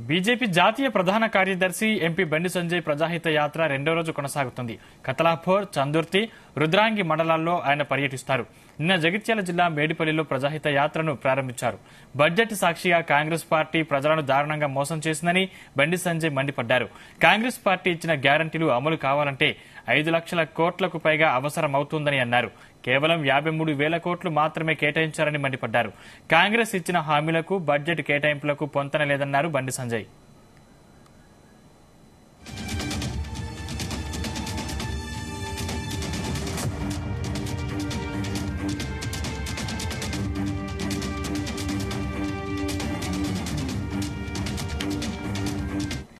BJP జాతీయ ప్రధాన కార్యదర్శి ఎంపీ బండి సంజయ్ ప్రజాహిత యాత్ర రెండో రోజు కొనసాగుతుంది కతలాపూర్ చందుర్తి రుద్రాంగి మండలాల్లో ఆయన పర్యటిస్తారు నిన్న జగిత్యాల జిల్లా మేడిపల్లిలో ప్రజాహిత యాత్రను ప్రారంభించారు బడ్జెట్ సాక్షిగా కాంగ్రెస్ పార్టీ ప్రజలను దారుణంగా మోసం చేసిందని బండి సంజయ్ మండిపడ్డారు కాంగ్రెస్ పార్టీ ఇచ్చిన గ్యారంటీలు అమలు కావాలంటే ఐదు లక్షల కోట్లకు పైగా అవసరం అవుతుందని అన్నారు కేవలం యాభై మూడు వేల కోట్లు మాత్రమే కేటాయించారని మండిపడ్డారు కాంగ్రెస్ ఇచ్చిన హామీలకు బడ్జెట్ కేటాయింపులకు పొంతన లేదన్నారు బండి సంజయ్